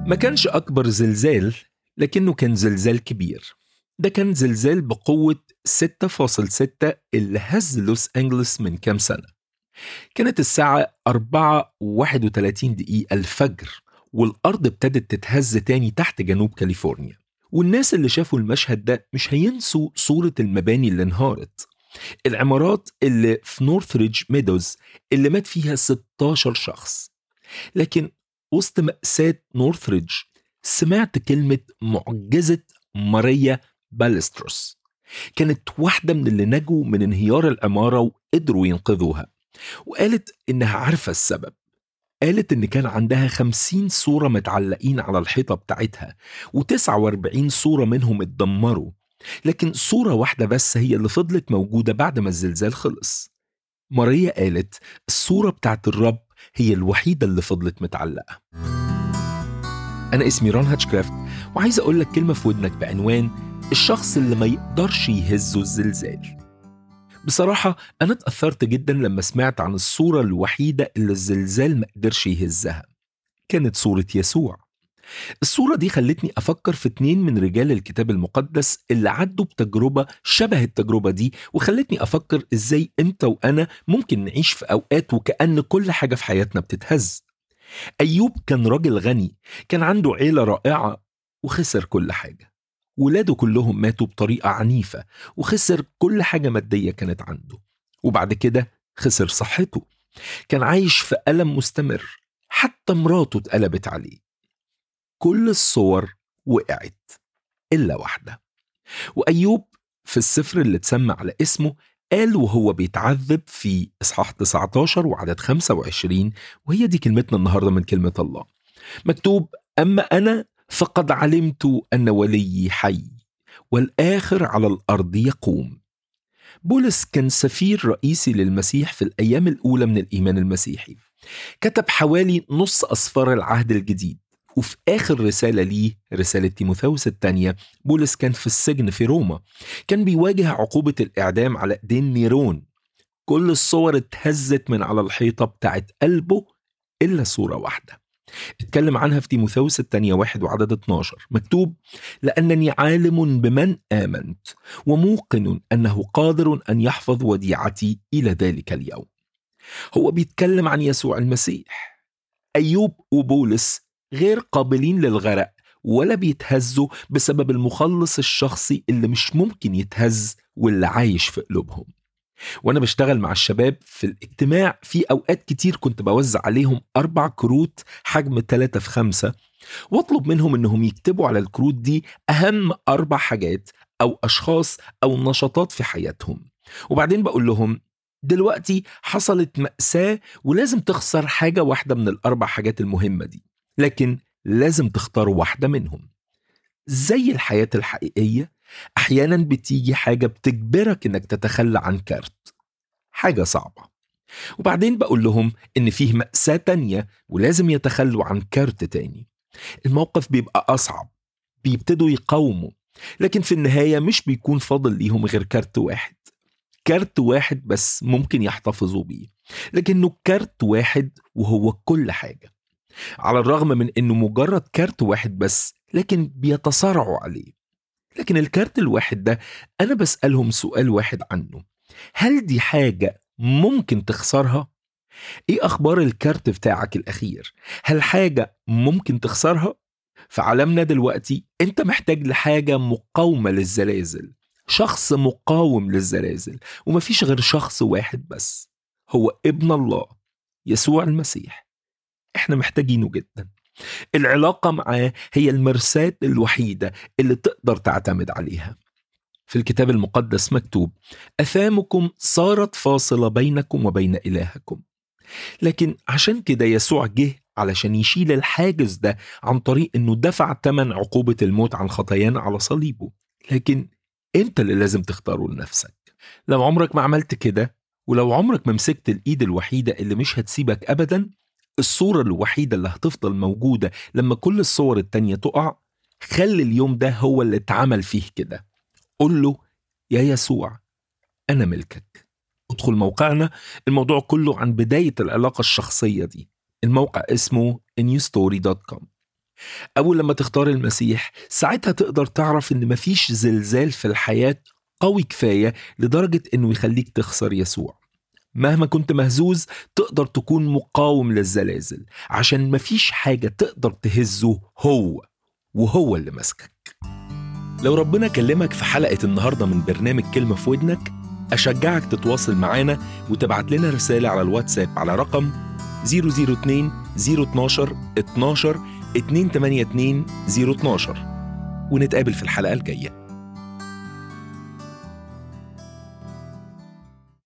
ما كانش أكبر زلزال لكنه كان زلزال كبير ده كان زلزال بقوة 6.6 اللي هز لوس أنجلس من كام سنة كانت الساعة 4 31 دقيقة الفجر والأرض ابتدت تتهز تاني تحت جنوب كاليفورنيا والناس اللي شافوا المشهد ده مش هينسوا صورة المباني اللي انهارت العمارات اللي في نورثريدج ميدوز اللي مات فيها 16 شخص لكن وسط مأساة نورثريدج سمعت كلمة معجزة ماريا بالستروس كانت واحدة من اللي نجوا من انهيار العمارة وقدروا ينقذوها وقالت إنها عارفة السبب قالت إن كان عندها خمسين صورة متعلقين على الحيطة بتاعتها وتسعة واربعين صورة منهم اتدمروا لكن صورة واحدة بس هي اللي فضلت موجودة بعد ما الزلزال خلص ماريا قالت الصورة بتاعت الرب هي الوحيدة اللي فضلت متعلقة أنا اسمي ران هاتشكرافت وعايز أقول لك كلمة في ودنك بعنوان الشخص اللي ما يقدرش يهزه الزلزال بصراحة أنا اتأثرت جدا لما سمعت عن الصورة الوحيدة اللي الزلزال ما قدرش يهزها كانت صورة يسوع الصورة دي خلتني أفكر في اتنين من رجال الكتاب المقدس اللي عدوا بتجربة شبه التجربة دي وخلتني أفكر إزاي أنت وأنا ممكن نعيش في أوقات وكأن كل حاجة في حياتنا بتتهز أيوب كان راجل غني كان عنده عيلة رائعة وخسر كل حاجة ولاده كلهم ماتوا بطريقة عنيفة وخسر كل حاجة مادية كانت عنده وبعد كده خسر صحته كان عايش في ألم مستمر حتى مراته اتقلبت عليه كل الصور وقعت إلا واحدة وأيوب في السفر اللي اتسمى على اسمه قال وهو بيتعذب في إصحاح 19 وعدد 25 وهي دي كلمتنا النهاردة من كلمة الله مكتوب أما أنا فقد علمت أن وليي حي والآخر على الأرض يقوم بولس كان سفير رئيسي للمسيح في الأيام الأولى من الإيمان المسيحي كتب حوالي نص أسفار العهد الجديد وفي آخر رسالة ليه رسالة تيموثاوس الثانية بولس كان في السجن في روما كان بيواجه عقوبة الإعدام على إيدين نيرون كل الصور اتهزت من على الحيطة بتاعت قلبه إلا صورة واحدة اتكلم عنها في تيموثاوس الثانية واحد وعدد 12 مكتوب لأنني عالم بمن آمنت وموقن أنه قادر أن يحفظ وديعتي إلى ذلك اليوم هو بيتكلم عن يسوع المسيح أيوب وبولس غير قابلين للغرق ولا بيتهزوا بسبب المخلص الشخصي اللي مش ممكن يتهز واللي عايش في قلوبهم وانا بشتغل مع الشباب في الاجتماع في اوقات كتير كنت بوزع عليهم اربع كروت حجم 3 في 5 واطلب منهم انهم يكتبوا على الكروت دي اهم اربع حاجات او اشخاص او نشاطات في حياتهم وبعدين بقول لهم دلوقتي حصلت مأساة ولازم تخسر حاجة واحدة من الأربع حاجات المهمة دي لكن لازم تختاروا واحدة منهم زي الحياة الحقيقية أحيانا بتيجي حاجة بتجبرك إنك تتخلى عن كارت حاجة صعبة وبعدين بقول لهم إن فيه مأساة تانية ولازم يتخلوا عن كارت تاني الموقف بيبقى أصعب بيبتدوا يقاوموا لكن في النهاية مش بيكون فاضل ليهم غير كارت واحد كارت واحد بس ممكن يحتفظوا بيه لكنه كارت واحد وهو كل حاجة على الرغم من انه مجرد كارت واحد بس لكن بيتصارعوا عليه لكن الكارت الواحد ده انا بسالهم سؤال واحد عنه هل دي حاجه ممكن تخسرها ايه اخبار الكارت بتاعك الاخير هل حاجه ممكن تخسرها في عالمنا دلوقتي انت محتاج لحاجه مقاومه للزلازل شخص مقاوم للزلازل ومفيش غير شخص واحد بس هو ابن الله يسوع المسيح احنا محتاجينه جدا العلاقة معاه هي المرساة الوحيدة اللي تقدر تعتمد عليها في الكتاب المقدس مكتوب أثامكم صارت فاصلة بينكم وبين إلهكم لكن عشان كده يسوع جه علشان يشيل الحاجز ده عن طريق انه دفع ثمن عقوبة الموت عن خطايانا على صليبه لكن انت اللي لازم تختاره لنفسك لو عمرك ما عملت كده ولو عمرك ما مسكت الايد الوحيدة اللي مش هتسيبك ابدا الصورة الوحيدة اللي هتفضل موجودة لما كل الصور التانية تقع خلي اليوم ده هو اللي اتعمل فيه كده قول له يا يسوع أنا ملكك ادخل موقعنا الموضوع كله عن بداية العلاقة الشخصية دي الموقع اسمه newstory.com أول لما تختار المسيح ساعتها تقدر تعرف إن مفيش زلزال في الحياة قوي كفاية لدرجة إنه يخليك تخسر يسوع مهما كنت مهزوز تقدر تكون مقاوم للزلازل عشان مفيش حاجة تقدر تهزه هو وهو اللي ماسكك لو ربنا كلمك في حلقة النهاردة من برنامج كلمة في ودنك أشجعك تتواصل معانا وتبعت لنا رسالة على الواتساب على رقم 002 012 12 282 012 ونتقابل في الحلقة الجاية